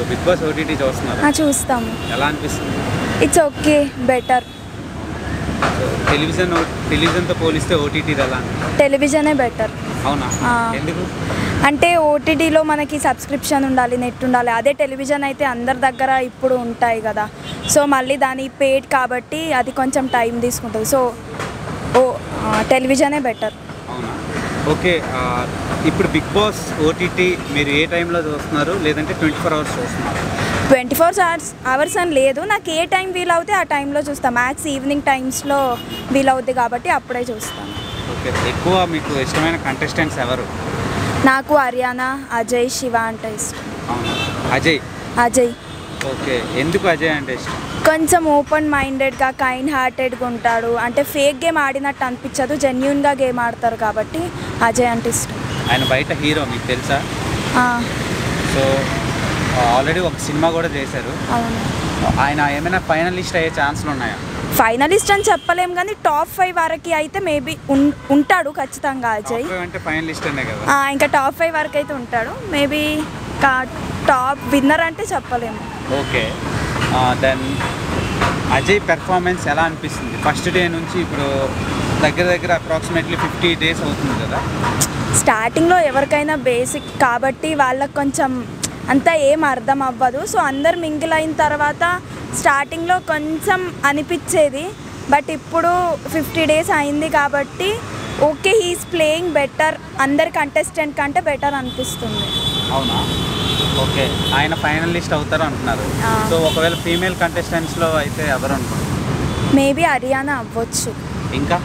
Big boss OTT చూస్తున్నారు ఆ, చూస్తాము ఎలా అనిపిస్తుంది ఇట్స్ ఓకే బెటర్ టెలివిజన్ టెలివిజన్తో పోలిస్తే ఓటీటీది ఎలా టెలివిజనే బెటర్ అవునా ఆ. ఎందుకు అంటే ఓటీటీలో మనకి సబ్స్క్రిప్షన్ ఉండాలి నెట్ ఉండాలి అదే టెలివిజన్ అయితే అందరి దగ్గర ఇప్పుడు ఉంటాయి కదా సో మళ్ళీ దాని పేడ్ కాబట్టి అది కొంచెం టైం తీసుకుంటుంది సో ఓ ఆ, టెలివిజనే బెటర్ అవునా ఓకే ఆ, ఇప్పుడు బిగ్ బాస్ ఓటీటీ మీరు ఏ టైంలో చూస్తున్నారు లేదంటే ట్వంటీ ఫోర్ అవర్స్ చూస్తున్నారు ట్వంటీ ఫోర్ అవర్స్ అవర్స్ అని లేదు నాకు ఏ టైం వీలవుతే ఆ టైంలో చూస్తాను మ్యాక్స్ ఈవినింగ్ టైమ్స్లో వీలవుద్ది కాబట్టి అప్పుడే చూస్తాను ఓకే ఎక్కువ మీకు ఇష్టమైన కంటెస్టెంట్స్ ఎవరు నాకు హర్యానా అజయ్ శివ అంటే ఇష్టం అవునా అజయ్ అజయ్ ఓకే ఎందుకు అజయ్ అంటే ఇష్టం కొంచెం ఓపెన్ మైండెడ్గా కైండ్ హార్టెడ్గా ఉంటాడు అంటే ఫేక్ గేమ్ ఆడినట్టు అనిపించదు జెన్యున్గా గేమ్ ఆడతారు కాబట్టి అజయ్ అంటే ఇష్టం ఆయన బయట హీరో మీకు తెలుసా ఆ, సో ఆల్రెడీ ఒక సినిమా కూడా చేశారు అవును ఆయన ఏమైనా ఫైనలిస్ట్ అయ్యే ఛాన్స్లు ఉన్నాయా ఫైనలిస్ట్ అని చెప్పలేం కానీ టాప్ ఫైవ్ వరకు అయితే మేబీ ఉంటాడు ఖచ్చితంగా అజయ్ Top five అంటే ఫైనలిస్ట్ అనే కదా ఆ, ఇంకా టాప్ ఫైవ్ వరకు అయితే ఉంటాడు మేబీ టాప్ విన్నర్ అంటే చెప్పలేము ఓకే దెన్ అజయ్ పెర్ఫార్మెన్స్ ఎలా అనిపిస్తుంది ఫస్ట్ డే నుంచి ఇప్పుడు దగ్గర దగ్గర అప్రాక్సిమేట్లీ ఫిఫ్టీ డేస్ అవుతుంది కదా స్టార్టింగ్లో ఎవరికైనా బేసిక్ కాబట్టి వాళ్ళకి కొంచెం అంతా ఏం అర్థం అవ్వదు సో అందరు మింగిల్ అయిన తర్వాత స్టార్టింగ్లో కొంచెం అనిపించేది బట్ ఇప్పుడు ఫిఫ్టీ డేస్ అయింది కాబట్టి ఓకే హీస్ ప్లేయింగ్ బెటర్ అందరి కంటెస్టెంట్ కంటే బెటర్ అనిపిస్తుంది అవునా ఓకే ఆయన ఫైనలిస్ట్ అవుతారు అంటున్నారు ఆ. సో ఒకవేళ ఫీమేల్ కంటెస్టెంట్స్లో అయితే ఎవరు అనుకుంటారు మేబీ హర్యానా అవ్వచ్చు ఇంకా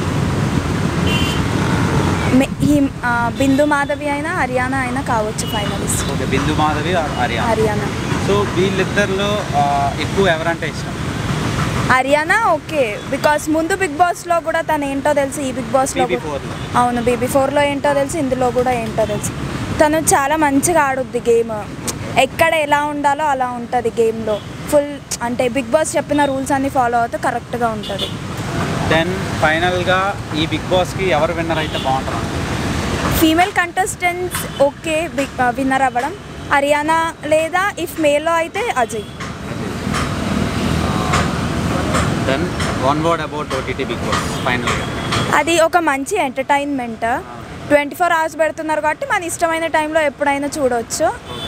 మే- ఈ- ఆ, బిందు మాధవి అయినా హర్యానా అయినా కావచ్చు finalist okay Bindu Madhavi or Ariyana Ariyana so వీళ్ళిద్దరిలో ఆ, ఎక్కువ ఎవరంటే ఇష్టం హర్యానా ఓకే బికాస్ ముందు బిగ్ బాస్లో కూడా తను ఏంటో తెలుసు ఈ బిగ్ బాస్లో బీబీ కూడా ఫోర్లో అవును బీబీ ఫోర్లో ఏంటో తెలుసు ఇందులో కూడా ఏంటో తెలుసు తను చాలా మంచిగా ఆడుద్ది గేమ్ ఎక్కడ ఎలా ఉండాలో అలా ఉంటుంది గేమ్లో ఫుల్ అంటే బిగ్ బాస్ చెప్పిన రూల్స్ అన్ని ఫాలో అవుతూ కరెక్ట్గా ఉంటుంది దెన్ ఫైనల్గా ఈ బిగ్ బాస్కి ఎవరు విన్నర్ అయితే బాగుంటారు female contestants okay Bigg winner అవ్వడం హర్యానా లేదా ఇఫ్ మేల్లో అయితే Ajay then one word about OTT Bigg Boss ఫైనల్గా అది ఒక మంచి ఎంటర్టైన్మెంట్ ట్వంటీ ఫోర్ అవర్స్ పెడుతున్నారు కాబట్టి మన ఇష్టమైన టైంలో ఎప్పుడైనా చూడవచ్చు